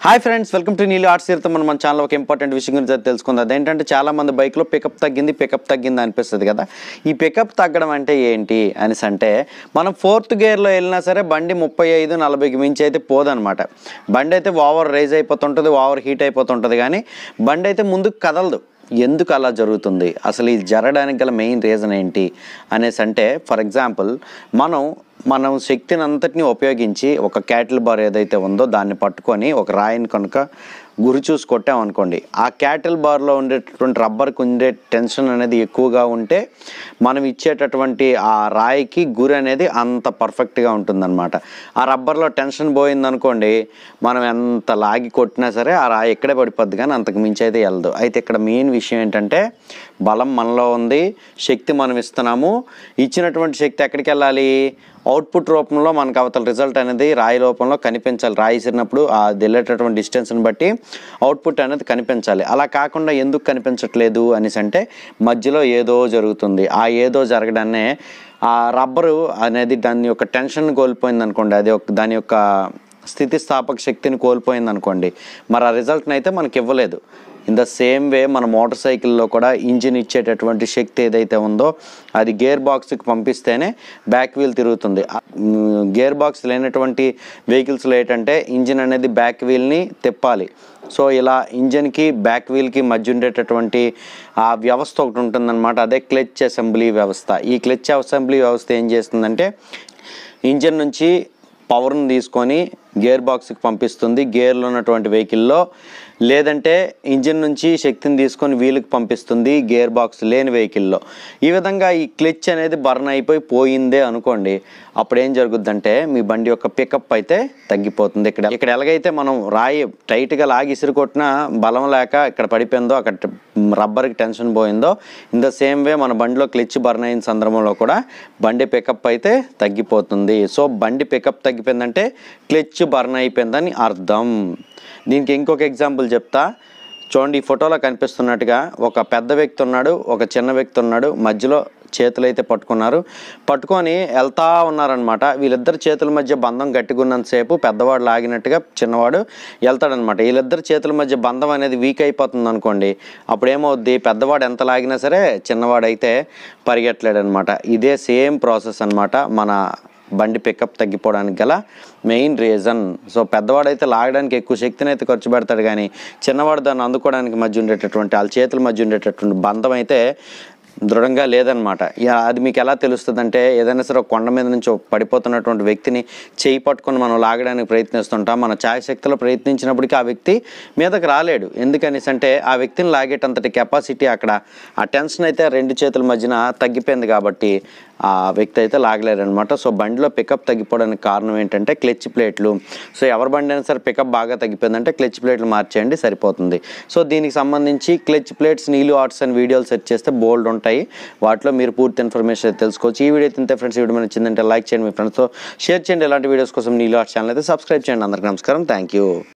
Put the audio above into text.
hi friends welcome to నీళ్ళు arts తీర్థం మనం మన ఛానల్ ఒక ఇంపార్టెంట్ విషయం గురించి అయితే తెలుసుకుందాం అదేంటంటే చాలా మంది బైక్లో పికప్ తగ్గింది పికప్ తగ్గింది అనిపిస్తుంది కదా ఈ పికప్ తగ్గడం అంటే ఏంటి అనేసి అంటే మనం ఫోర్త్ గేర్లో వెళ్ళినా సరే బండి ముప్పై ఐదు నలభైకి మించి అయితే పోదనమాట బండి అయితే ఓవర్ రైజ్ అయిపోతుంటుంది ఓవర్ హీట్ అయిపోతుంటుంది కానీ బండి అయితే ముందుకు కదలదు ఎందుకు అలా జరుగుతుంది అసలు ఇది జరగడానికి గల మెయిన్ రీజన్ ఏంటి అనేసి అంటే ఫర్ ఎగ్జాంపుల్ మనం మనం శక్తిని అంతటిని ఉపయోగించి ఒక క్యాటిల్ బార్ ఏదైతే ఉందో దాన్ని పట్టుకొని ఒక రాయిని కనుక గురి చూసి కొట్టామనుకోండి ఆ క్యాటిల్ బార్లో ఉండేటటువంటి రబ్బర్కి ఉండే టెన్షన్ అనేది ఎక్కువగా ఉంటే మనం ఇచ్చేటటువంటి ఆ రాయికి గురి అనేది అంత పర్ఫెక్ట్గా ఉంటుందన్నమాట ఆ రబ్బర్లో టెన్షన్ పోయిందనుకోండి మనం ఎంత లాగి కొట్టినా సరే ఆ రాయి ఎక్కడే పడిపోద్ది కానీ అంతకు మించి అయితే వెళ్ళదు అయితే ఇక్కడ మెయిన్ విషయం ఏంటంటే బలం మనలో ఉంది శక్తి మనం ఇస్తున్నాము ఇచ్చినటువంటి శక్తి ఎక్కడికి వెళ్ళాలి అవుట్పుట్ రూపంలో మనకు అవతల రిజల్ట్ అనేది రాయి రూపంలో కనిపించాలి రాయి ఇసిరినప్పుడు అది వెళ్ళేటటువంటి డిస్టెన్స్ని బట్టి అవుట్పుట్ అనేది కనిపించాలి అలా కాకుండా ఎందుకు కనిపించట్లేదు అనేసి అంటే మధ్యలో ఏదో జరుగుతుంది ఆ ఏదో జరగడాన్నే ఆ రబ్బరు అనేది దాని యొక్క టెన్షన్ కోల్పోయింది అనుకోండి అది ఒక దాని యొక్క స్థితిస్థాపక శక్తిని కోల్పోయింది అనుకోండి మరి ఆ రిజల్ట్ని అయితే మనకి ఇవ్వలేదు ఇన్ ద సేమ్ వే మన మోటార్ సైకిల్లో కూడా ఇంజిన్ ఇచ్చేటటువంటి శక్తి ఏదైతే ఉందో అది గేర్ బాక్స్కి పంపిస్తేనే బ్యాక్ వీల్ తిరుగుతుంది గేర్ బాక్స్ లేనటువంటి వెహికల్స్లో ఏంటంటే ఇంజిన్ అనేది బ్యాక్ వీల్ని తిప్పాలి సో ఇలా ఇంజన్కి బ్యాక్ వీల్కి మధ్య ఉండేటటువంటి ఆ వ్యవస్థ ఒకటి ఉంటుందన్నమాట అదే క్లచ్ అసెంబ్లీ వ్యవస్థ ఈ క్లచ్ అసెంబ్లీ వ్యవస్థ ఏం చేస్తుందంటే ఇంజన్ నుంచి పవర్ని తీసుకొని గేర్ బాక్స్కి పంపిస్తుంది గేర్లో ఉన్నటువంటి వెహికల్లో లేదంటే ఇంజిన్ నుంచి శక్తిని తీసుకొని వీలుకి పంపిస్తుంది గేర్ బాక్స్ లేని వెహికల్లో ఈ విధంగా ఈ క్లచ్ అనేది బర్న్ అయిపోయి పోయిందే అనుకోండి అప్పుడు ఏం జరుగుద్దంటే మీ బండి యొక్క పికప్ అయితే తగ్గిపోతుంది ఇక్కడ ఇక్కడ ఎలాగైతే మనం రాయి టైట్గా లాగి ఇసురు కొట్టినా బలం లేక ఇక్కడ పడిపోయిందో అక్కడ రబ్బర్కి టెన్షన్ పోయిందో ఇన్ ద సేమ్ వే మన బండిలో క్లచ్ బర్న్ అయిన సందర్భంలో కూడా బండి పికప్ అయితే తగ్గిపోతుంది సో బండి పికప్ తగ్గిపోయిందంటే క్లచ్ బర్న్ అయిపోయిందని అర్థం దీనికి ఇంకొక ఎగ్జాంపుల్ చెప్తా చూడండి ఈ ఫోటోలో కనిపిస్తున్నట్టుగా ఒక పెద్ద వ్యక్తి ఉన్నాడు ఒక చిన్న వ్యక్తి ఉన్నాడు మధ్యలో చేతులు అయితే పట్టుకున్నారు పట్టుకొని వెళ్తా ఉన్నారనమాట వీళ్ళిద్దరు చేతుల మధ్య బంధం గట్టిగున్నంతసేపు పెద్దవాడు లాగినట్టుగా చిన్నవాడు వెళ్తాడనమాట వీళ్ళిద్దరు చేతుల మధ్య బంధం అనేది వీక్ అయిపోతుంది అనుకోండి అప్పుడు ఏమవుద్ది పెద్దవాడు ఎంత లాగినా సరే చిన్నవాడు అయితే పరిగెట్టలేడనమాట ఇదే సేమ్ ప్రాసెస్ అనమాట మన బండి పికప్ తగ్గిపోవడానికి గల మెయిన్ రీజన్ సో పెద్దవాడైతే లాగడానికి ఎక్కువ శక్తిని అయితే ఖర్చు పెడతాడు కానీ చిన్నవాడు దాన్ని అందుకోవడానికి మధ్య ఉండేటటువంటి వాళ్ళ చేతుల మధ్య ఉండేటటువంటి బంధం అయితే దృఢంగా లేదనమాట యా అది మీకు ఎలా తెలుస్తుంది అంటే ఏదైనా సరే ఒక కొండ మీద నుంచి ఒక పడిపోతున్నటువంటి వ్యక్తిని చేయి పట్టుకొని మనం లాగడానికి ప్రయత్నిస్తుంటాం మన ఛాయశక్తిలో ప్రయత్నించినప్పటికీ ఆ వ్యక్తి మీదకి రాలేడు ఎందుకనేసి అంటే ఆ వ్యక్తిని లాగేటంతటి కెపాసిటీ అక్కడ ఆ టెన్షన్ అయితే రెండు చేతుల మధ్యన తగ్గిపోయింది కాబట్టి ఆ వ్యక్తి అయితే లాగలేరనమాట సో బండిలో పికప్ తగ్గిపోవడానికి కారణం ఏంటంటే క్లచ్ ప్లేట్లు సో ఎవరి బండి అయినా సరే పికప్ బాగా తగ్గిపోయిందంటే క్లచ్ ప్లేట్లు మార్చేయండి సరిపోతుంది సో దీనికి సంబంధించి క్లచ్ ప్లేట్స్ నీళ్ళు ఆర్ట్స్ అని వీడియోలు సెర్చ్ చేస్తే బోల్డ్ ఉంటాయి వాటిలో మీరు పూర్తి ఇన్ఫర్మేషన్ అయితే తెలుసుకోవచ్చు ఈ వీడియో తింటే ఫ్రెండ్స్ వీడియో మీద నచ్చిందంటే లైక్ చేయండి మీ ఫ్రెండ్స్తో షేర్ చేయండి ఇలాంటి వీడియోస్ కోసం నీళ్ళు ఆర్ట్స్ ఛానల్ అయితే సబ్స్క్రైబ్ చేయండి అందరికీ నమస్కారం థ్యాంక్ యూ